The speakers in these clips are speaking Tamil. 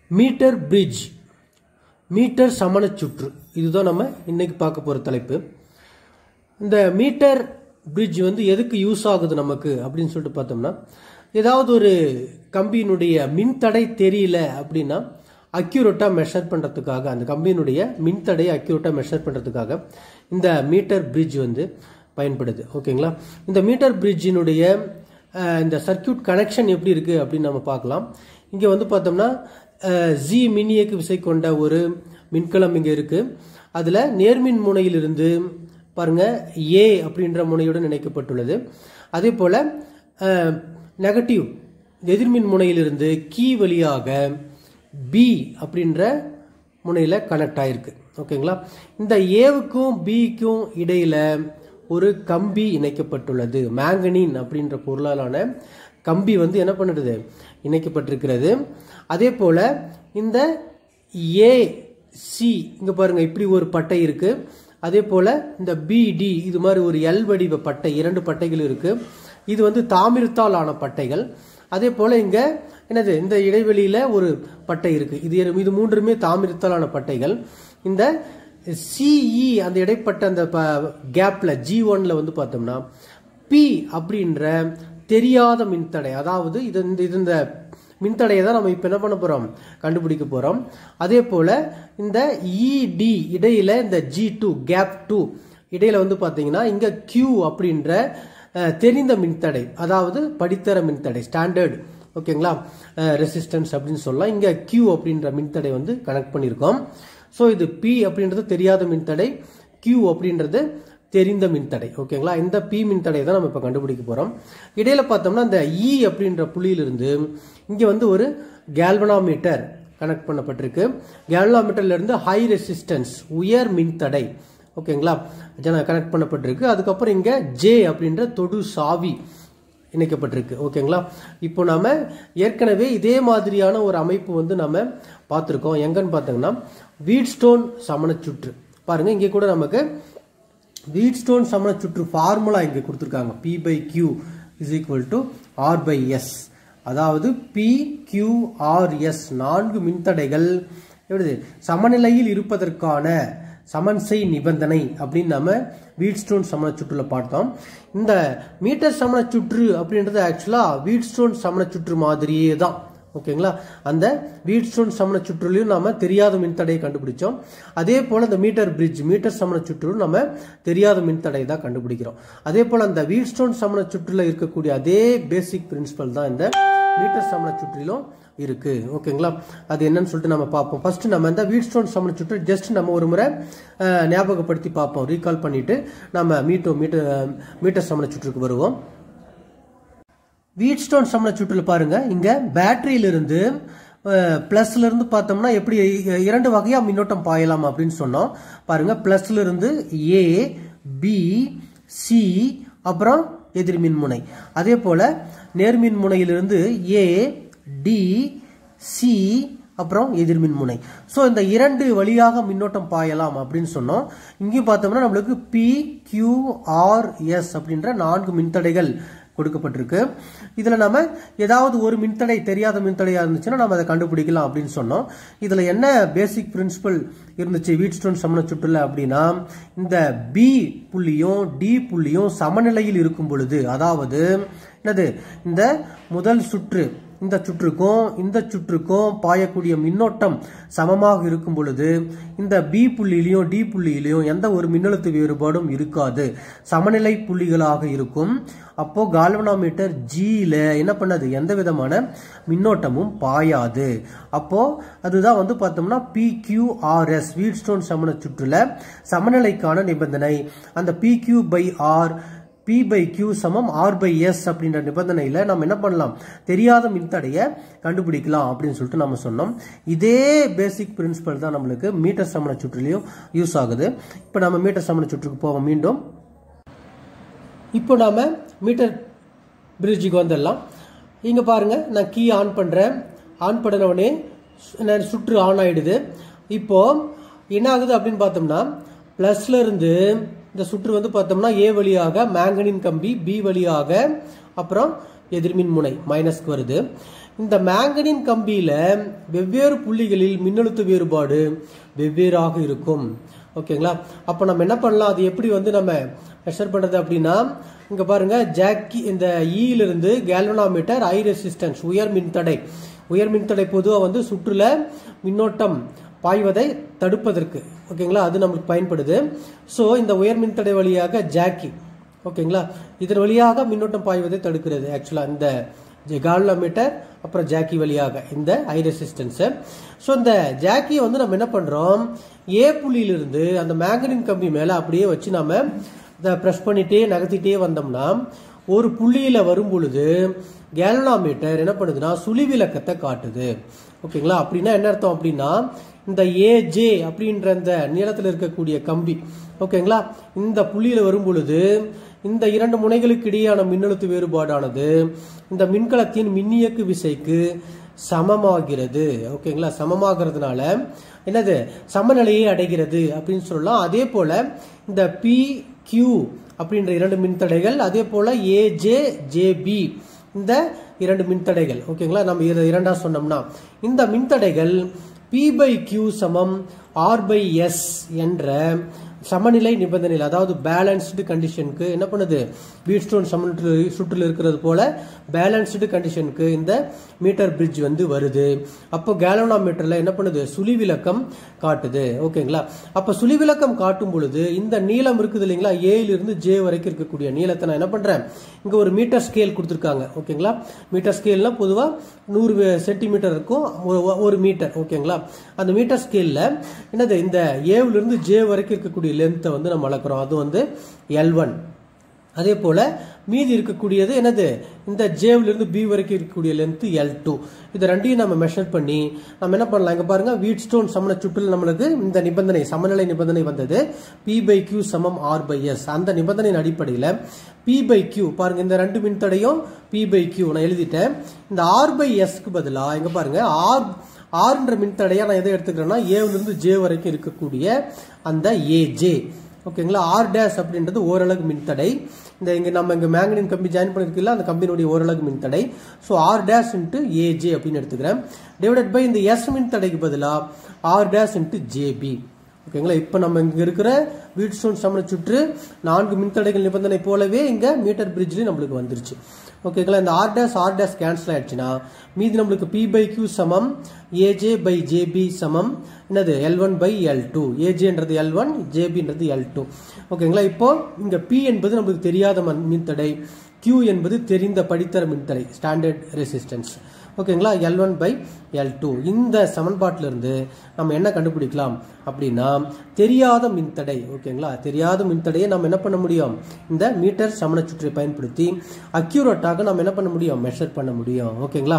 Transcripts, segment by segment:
மீட்டர் பிரிட்ஜ் மீட்டர் சமணச் சுற்று இதுதான் நம்ம இன்னைக்கு பார்க்க போற தலைப்பு இந்த மீட்டர் பிரிட்ஜ் வந்து எதுக்கு யூஸ் ஆகுது நமக்கு அப்படின்னு சொல்லிட்டு பார்த்தோம்னா ஏதாவது ஒரு கம்பியினுடைய மின்தடை தெரியல அப்படின்னா அக்யூரேட்டாக மெஷர் பண்ணுறதுக்காக அந்த கம்பியினுடைய மின்தடையை அக்யூரேட்டாக மெஷர் பண்ணுறதுக்காக இந்த மீட்டர் பிரிட்ஜ் வந்து பயன்படுது ஓகேங்களா இந்த மீட்டர் பிரிட்ஜினுடைய இந்த சர்க்கியூட் கனெக்ஷன் எப்படி இருக்குது அப்படின்னு நம்ம பார்க்கலாம் இங்கே வந்து பார்த்தோம்னா ஜி மின்னியக்கு விசை கொண்ட ஒரு மின்கலம் இங்கே இருக்குது அதில் நேர்மின் முனையிலிருந்து பாருங்க ஏ அப்படின்ற முனையுடன் இணைக்கப்பட்டுள்ளது அதே போல் நெகட்டிவ் எதிர்மின் முனையிலிருந்து கீ வழியாக பி அப்படின்ற முனையில் கனெக்ட் ஆயிருக்கு ஓகேங்களா இந்த ஏவுக்கும் பிக்கும் இடையில ஒரு கம்பி இணைக்கப்பட்டுள்ளது மேங்கனின் அப்படின்ற பொருளாலான கம்பி வந்து என்ன பண்ணுறது இணைக்கப்பட்டிருக்கிறது அதே போல இந்த ஏ சி இங்க பாருங்க இப்படி ஒரு பட்டை இருக்கு அதே போல இந்த பிடி இது மாதிரி ஒரு எல் வடிவ பட்டை இரண்டு பட்டைகள் இருக்கு இது வந்து தாமிரத்தால் ஆன பட்டைகள் அதே போல இங்க என்னது இந்த இடைவெளியில ஒரு பட்டை இருக்கு இது இது மூன்றுமே தாமிரத்தாலான பட்டைகள் இந்த சிஇ அந்த இடைப்பட்ட அந்த கேப்ல ஜி ஒன்ல வந்து பார்த்தோம்னா பி அப்படின்ற தெரியாத மின்தடை அதாவது இது இந்த இது இந்த மின்தடையை தான் நம்ம இப்போ என்ன பண்ண போகிறோம் கண்டுபிடிக்க போகிறோம் அதே போல் இந்த இடி இடையில இந்த ஜி டூ கேப் டூ இடையில வந்து பார்த்தீங்கன்னா இங்கே கியூ அப்படின்ற தெரிந்த மின்தடை அதாவது படித்தர மின்தடை ஸ்டாண்டர்ட் ஓகேங்களா ரெசிஸ்டன்ஸ் அப்படின்னு சொல்லலாம் இங்கே கியூ அப்படின்ற மின்தடை வந்து கனெக்ட் பண்ணியிருக்கோம் ஸோ இது பி அப்படின்றது தெரியாத மின்தடை கியூ அப்படின்றது தெரிந்த மின்தடை ஓகேங்களா இந்த பி மின்தடை தான் நம்ம இப்போ கண்டுபிடிக்க போகிறோம் இடையில பார்த்தோம்னா இந்த இ அப்படின்ற புள்ளியிலிருந்து இங்கே வந்து ஒரு கேல்வனாமீட்டர் கனெக்ட் பண்ணப்பட்டிருக்கு கேல்வனாமீட்டர்ல இருந்து ஹை ரெசிஸ்டன்ஸ் உயர் மின்தடை ஓகேங்களா கனெக்ட் பண்ணப்பட்டிருக்கு அதுக்கப்புறம் இங்கே ஜே அப்படின்ற தொடு சாவி இணைக்கப்பட்டிருக்கு ஓகேங்களா இப்போ நாம ஏற்கனவே இதே மாதிரியான ஒரு அமைப்பு வந்து நம்ம பார்த்துருக்கோம் எங்கன்னு பார்த்தோம்னா வீட் ஸ்டோன் சமண சுற்று பாருங்க இங்கே கூட நமக்கு வீட் ஸ்டோன் சமண சுற்று ஃபார்முலா இங்கே கொடுத்துருக்காங்க P by Q is equal to R by S அதாவது பி கியூ ஆர் எஸ் நான்கு மின்தடைகள் எப்படி சமநிலையில் இருப்பதற்கான சமன்சை நிபந்தனை அப்படின்னு நம்ம வீட்ஸ்டோன் சமண சுற்றுல பார்த்தோம் இந்த மீட்டர் சமண சுற்று அப்படின்றது ஆக்சுவலா வீட்ஸ்டோன் சமண சுற்று மாதிரியே தான் ஓகேங்களா அந்த வீட்ஸ்டோன் சமண சுற்றுலையும் நாம தெரியாத மின்தடையை கண்டுபிடிச்சோம் அதே போல இந்த மீட்டர் பிரிட்ஜ் மீட்டர் சமண சுற்றிலும் நம்ம தெரியாத மின்தடை தான் கண்டுபிடிக்கிறோம் அதே போல அந்த வீட்ஸ்டோன் சமண சுற்றுல இருக்கக்கூடிய அதே பேசிக் பிரின்சிபல் தான் இந்த மீட்டர் சமண சுற்றிலும் இருக்கு ஓகேங்களா அது என்னன்னு சொல்லிட்டு நம்ம பார்ப்போம் ஃபர்ஸ்ட் நம்ம இந்த வீட் ஸ்டோன் சமண சுற்று ஜஸ்ட் நம்ம ஒரு முறை ஞாபகப்படுத்தி பார்ப்போம் ரீகால் பண்ணிட்டு நம்ம மீட்டோ மீட்டர் மீட்டர் சமண சுற்றுக்கு வருவோம் வீட் ஸ்டோன் சமண சுற்றுல பாருங்க இங்க பேட்டரியிலிருந்து பிளஸ்ல இருந்து பார்த்தோம்னா எப்படி இரண்டு வகையா மின்னோட்டம் பாயலாம் அப்படின்னு சொன்னோம் பாருங்க பிளஸ்ல இருந்து ஏ பி சி அப்புறம் எதிர்மின் முனை அதே போல நேர்மின் முனையிலிருந்து ஏ டி சி அப்புறம் எதிர்மின் முனை ஸோ இந்த இரண்டு வழியாக மின்னோட்டம் பாயலாம் அப்படின்னு சொன்னோம் இங்கேயும் பார்த்தோம்னா நம்மளுக்கு பி கியூ ஆர் எஸ் அப்படின்ற நான்கு மின்தடைகள் கொடுக்கப்பட்டிருக்கு இதில் நம்ம ஏதாவது ஒரு மின்தடை தெரியாத மின்தடையாக இருந்துச்சுன்னா நம்ம அதை கண்டுபிடிக்கலாம் அப்படின்னு சொன்னோம் இதில் என்ன பேசிக் பிரின்சிபல் இருந்துச்சு வீட் ஸ்டோன் சமண சுற்றுல அப்படின்னா இந்த பி புள்ளியும் டி புள்ளியும் சமநிலையில் இருக்கும் பொழுது அதாவது என்னது இந்த முதல் சுற்று இந்த சுற்றுக்கும் இந்த சுற்றுக்கும் பாயக்கூடிய மின்னோட்டம் சமமாக இருக்கும் பொழுது இந்த பி புள்ளியிலையும் டி புள்ளியிலையும் எந்த ஒரு மின்னழுத்த வேறுபாடும் இருக்காது சமநிலை புள்ளிகளாக இருக்கும் அப்போ கால்வனாமீட்டர் ஜியில என்ன பண்ணது எந்த விதமான மின்னோட்டமும் பாயாது அப்போ அதுதான் வந்து பார்த்தோம்னா P Q R S Wheatstone சமண சுற்றுல சமநிலைக்கான நிபந்தனை அந்த P Q by R P by Q சமம் ஆர் பை எஸ் அப்படின்ற நிபந்தனையில் நம்ம என்ன பண்ணலாம் தெரியாத மின்தடையை கண்டுபிடிக்கலாம் அப்படின்னு சொல்லிட்டு நம்ம சொன்னோம் இதே பேசிக் பிரின்சிபல் தான் நம்மளுக்கு மீட்டர் சமண சுற்றுலையும் யூஸ் ஆகுது இப்போ நம்ம மீட்டர் சமண சுற்றுக்கு போவோம் மீண்டும் இப்போ நாம மீட்டர் பிரிட்ஜுக்கு வந்துடலாம் இங்கே பாருங்க நான் கீ ஆன் பண்ணுறேன் ஆன் பண்ணினவுடனே சுற்று ஆன் ஆயிடுது இப்போ என்ன ஆகுது அப்படின்னு பார்த்தோம்னா ப்ளஸ்ல இருந்து இந்த சுற்று வந்து பார்த்தோம்னா ஏ வழியாக மேங்கனின் கம்பி பி வழியாக அப்புறம் எதிர்மின் முனை மைனஸ்க்கு வருது இந்த மேங்கனின் கம்பியில வெவ்வேறு புள்ளிகளில் மின்னழுத்த வேறுபாடு வெவ்வேறாக இருக்கும் ஓகேங்களா அப்போ நம்ம என்ன பண்ணலாம் அது எப்படி வந்து நம்ம மெஷர் பண்றது அப்படின்னா இங்க பாருங்க ஜாக்கி இந்த ஈல இருந்து கேல்வனாமீட்டர் ஹை ரெசிஸ்டன்ஸ் உயர் மின்தடை உயர் மின்தடை பொதுவாக வந்து சுற்றுல மின்னோட்டம் பாய்வதை தடுப்பதற்கு ஓகேங்களா அது நமக்கு பயன்படுது ஸோ இந்த உயர் மின்தடை வழியாக ஜாக்கி ஓகேங்களா இதன் வழியாக மின்னோட்டம் பாய்வதை தடுக்கிறது ஆக்சுவலாக இந்த கால்வோமீட்டர் அப்புறம் ஜாக்கி வழியாக இந்த ஹை ரெசிஸ்டன்ஸ் ஸோ இந்த ஜாக்கியை வந்து நம்ம என்ன பண்ணுறோம் ஏ புள்ளியிலிருந்து அந்த மேங்கனின் கம்பி மேலே அப்படியே வச்சு நம்ம இதை ப்ரெஸ் பண்ணிட்டே நகர்த்திட்டே வந்தோம்னா ஒரு புள்ளியில வரும் பொழுது கேலனாமீட்டர் என்ன பண்ணுதுன்னா சுழிவிலக்கத்தை காட்டுது ஓகேங்களா அப்படின்னா என்ன அர்த்தம் அப்படின்னா இந்த ஏஜே அப்படின்ற இந்த நீளத்தில் இருக்கக்கூடிய கம்பி ஓகேங்களா இந்த புள்ளியில வரும் பொழுது இந்த இரண்டு முனைகளுக்கு இடையேயான மின்னழுத்த வேறுபாடானது இந்த மின்கலத்தின் மின்னியக்கு விசைக்கு சமமாகிறது ஓகேங்களா சமமாகிறதுனால என்னது சமநிலையை அடைகிறது அப்படின்னு சொல்லலாம் அதே போல இந்த பி கியூ அப்படின்ற இரண்டு மின்தடைகள் அதே போல ஏஜே ஜேபி இந்த இரண்டு மின்தடைகள் ஓகேங்களா நம்ம இதை இரண்டா சொன்னோம்னா இந்த மின்தடைகள் பி பை கியூ சமம் ஆர் பை எஸ் என்ற சமநிலை நிபந்தனையில் அதாவது பேலன்ஸ்டு கண்டிஷனுக்கு என்ன பண்ணுது வீட்ஸ்டோன் சமநிலை சுற்றில் இருக்கிறது போல பேலன்ஸ்டு கண்டிஷனுக்கு இந்த மீட்டர் பிரிட்ஜ் வந்து வருது அப்போ கேலோனாமீட்டர்ல என்ன பண்ணுது சுழிவிலக்கம் காட்டுது ஓகேங்களா அப்போ சுழிவிலக்கம் காட்டும் பொழுது இந்த நீளம் இருக்குது இல்லைங்களா ஏல இருந்து ஜே வரைக்கும் இருக்கக்கூடிய நீளத்தை நான் என்ன பண்றேன் இங்க ஒரு மீட்டர் ஸ்கேல் கொடுத்துருக்காங்க ஓகேங்களா மீட்டர் ஸ்கேல்னா பொதுவா நூறு சென்டிமீட்டர் இருக்கும் ஒரு- ஒரு மீட்டர் ஓகேங்களா அந்த மீட்டர் ஸ்கேல்ல என்னது இந்த ஏவுல இருந்து ஜே வரைக்கும் இருக்கக்கூடிய லென்த்தை வந்து நம்ம அளக்குறோம் அது வந்து எல் ஒன் அதே போல மீதி இருக்கக்கூடியது என்னது இந்த ஜேவ்ல இருந்து பி வரைக்கும் இருக்கக்கூடிய லென்த் எல் டூ இது ரெண்டையும் நம்ம மெஷர் பண்ணி நம்ம என்ன பண்ணலாம் இங்க பாருங்க வீட் ஸ்டோன் சமண சுற்றில் நம்மளுக்கு இந்த நிபந்தனை சமநிலை நிபந்தனை வந்தது பி பை கியூ சமம் ஆர் பை எஸ் அந்த நிபந்தனையின் அடிப்படையில் பி பை கியூ பாருங்க இந்த ரெண்டு மின்தடையும் பி பை கியூ நான் எழுதிட்டேன் இந்த ஆர் பை எஸ்க்கு பதிலாக இங்க பாருங்க ஆர் ஆறுன்ற மின்தடையா நான் எதை எடுத்துக்கிறேன்னா ஏவுல இருந்து ஜே வரைக்கும் இருக்கக்கூடிய அந்த ஏஜே ஓகேங்களா ஆர் டேஷ் அப்படின்றது ஓரலகு மின்தடை இந்த இங்க நம்ம இங்க மேங்கனின் கம்பி ஜாயின் பண்ணிருக்கல அந்த கம்பியினுடைய ஓரலகு மின்தடை so R dash into AJ அப்படின்னு எடுத்துக்கிறேன் டிவைடட் பை இந்த எஸ் மின்தடைக்கு பதிலாக ஆர் டேஷ் இன்ட்டு ஜேபி ஓகேங்களா இப்போ நம்ம இங்க இருக்கிற வீட் ஸ்டோன் சமண சுற்று நான்கு மின்தடைகள் நிபந்தனை போலவே இங்க மீட்டர் பிரிட்ஜ்லயும் நம்மளுக்கு வந்துருச்சு ஓகேங்களா இந்த R dash R dash cancel ஆயிடுச்சுன்னா மீதி நம்மளுக்கு பி பை கியூ சமம் ஏஜே பை ஜேபி சமம் என்னது L one by L two ஏஜேன்றது எல் ஒன் ஜேபின்றது எல் டூ ஓகேங்களா இப்போ இங்க பி என்பது நம்மளுக்கு தெரியாத மண்- மின்தடை கியூ என்பது தெரிந்த படித்தர மின்தடை ஸ்டாண்டர்ட் ரெசிஸ்டன்ஸ் ஓகேங்களா L one by L two இந்த சமன்பாட்டிலிருந்து நம்ம என்ன கண்டுபிடிக்கலாம் அப்படின்னா தெரியாத மின்தடை ஓகேங்களா தெரியாத மின்தடையை நம்ம என்ன பண்ண முடியும் இந்த மீட்டர் சமண சுற்றை பயன்படுத்தி அக்யூரேட்டாக நம்ம என்ன பண்ண முடியும் மெஷர் பண்ண முடியும் ஓகேங்களா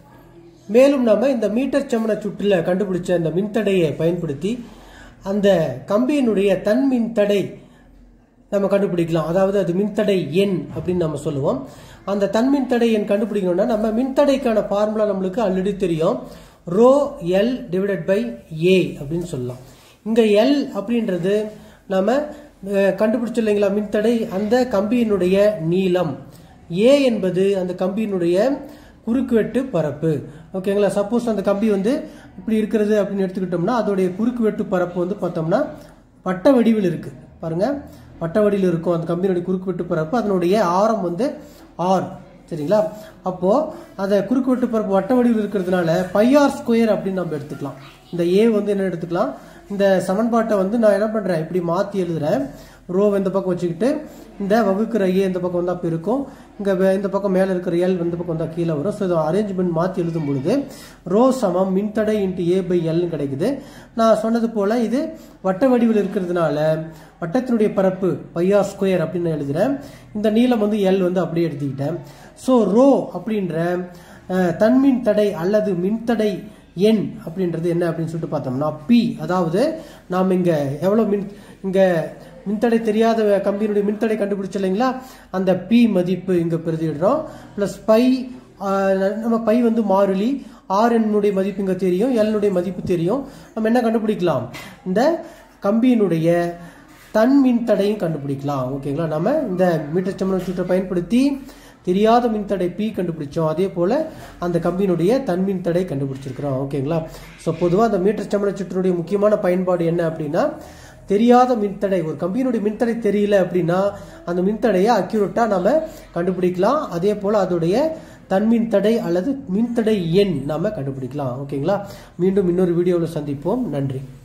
மேலும் நம்ம இந்த மீட்டர் சமண சுற்றில் கண்டுபிடிச்ச இந்த மின்தடையை பயன்படுத்தி அந்த கம்பியினுடைய தன் மின்தடை நம்ம கண்டுபிடிக்கலாம் அதாவது அது மின்தடை எண் அப்படின்னு நம்ம சொல்லுவோம் அந்த தன் மின்தடை எண் கண்டுபிடிக்கணும்னா நம்ம மின்தடைக்கான ஃபார்முலா நம்மளுக்கு ஆல்ரெடி தெரியும் rho L divided by A அப்படின்னு சொல்லலாம் இங்க எல் அப்படின்றது நம்ம அஹ், கண்டுபிடிச்சோம் இல்லைங்களா மின்தடை அந்த கம்பியினுடைய நீளம் ஏ என்பது அந்த கம்பியினுடைய குறுக்குவெட்டு பரப்பு ஓகேங்களா சப்போஸ் அந்த கம்பி வந்து இப்படி இருக்கிறது அப்படின்னு எடுத்துக்கிட்டோம்னா அதோடைய குறுக்குவெட்டு பரப்பு வந்து பார்த்தோம்னா வட்ட வடிவில் இருக்கு பாருங்க வட்ட வடிவில் இருக்கும் அந்த கம்பியினுடைய குறுக்குவெட்டு பரப்பு அதனுடைய ஆரம் வந்து ஆர் சரிங்களா அப்போ அதை குறுக்குவெட்டு பரப்பு வட்ட வடிவில் இருக்கிறதுனால பையார் ஸ்கொயர் அப்படின்னு நம்ம எடுத்துக்கலாம் இந்த ஏ வந்து என்ன எடுத்துக்கலாம் இந்த சமன்பாட்டை வந்து நான் என்ன பண்றேன் இப்படி மாத்தி எழுதுறேன் ரோ இந்த பக்கம் வச்சுக்கிட்டு இந்த வகுக்கிற ஏ இந்த பக்கம் வந்தா அப்ப இருக்கும் இங்க வே- இந்த பக்கம் மேல இருக்கிற எல் இந்த பக்கம் வந்தா கீழே வரும் ஸோ இதை அரேஞ்ச்மெண்ட் மாத்தி எழுதும் பொழுது ரோ சமம் மின்தடை இன்ட்டு ஏ பை எல்னு கிடைக்குது நான் சொன்னது போல இது வட்ட வடிவில் இருக்கிறதுனால வட்டத்தினுடைய பரப்பு பையா ஸ்கொயர் அப்படின்னு நான் எழுதுறேன் இந்த நீளம் வந்து எல் வந்து அப்படியே எடுத்துக்கிட்டேன் ஸோ ரோ அப்படின்ற அஹ், தன்மின் தடை அல்லது மின்தடை எண் அப்படின்றது என்ன அப்படின்னு சொல்லிட்டு பார்த்தோம்னா பி அதாவது நாம் இங்க எவ்வளவு மின் இங்க மின்தடை தெரியாத கம்பியினுடைய மின்தடை கண்டுபிடிச்சோம் இல்லைங்களா அந்த பி மதிப்பு இங்க பிரதியிடுறோம் பிளஸ் பை நம்ம பை வந்து மாறிலி ஆர் என்னுடைய மதிப்பு இங்க தெரியும் எல்னுடைய மதிப்பு தெரியும் நம்ம என்ன கண்டுபிடிக்கலாம் இந்த கம்பியினுடைய தன் மின்தடையும் கண்டுபிடிக்கலாம் ஓகேங்களா நம்ம இந்த மீட்டர் சமண சுற்றை பயன்படுத்தி தெரியாத மின்தடை பி கண்டுபிடிச்சோம் அதே போல அந்த கம்பியினுடைய தன்மின் தடை கண்டுபிடிச்சிருக்கிறோம் ஓகேங்களா ஸோ பொதுவாக அந்த மீட்டர் சமண சுற்றினுடைய முக்கியமான பயன்பாடு என்ன அப்படின்னா தெரியாத மின்தடை ஒரு கம்பியினுடைய மின்தடை தெரியல அப்படின்னா அந்த மின்தடையை அக்யூரேட்டா நம்ம கண்டுபிடிக்கலாம் அதே போல அதோடைய தன்மின் தடை அல்லது மின்தடை எண் நாம கண்டுபிடிக்கலாம் ஓகேங்களா மீண்டும் இன்னொரு வீடியோவில் சந்திப்போம் நன்றி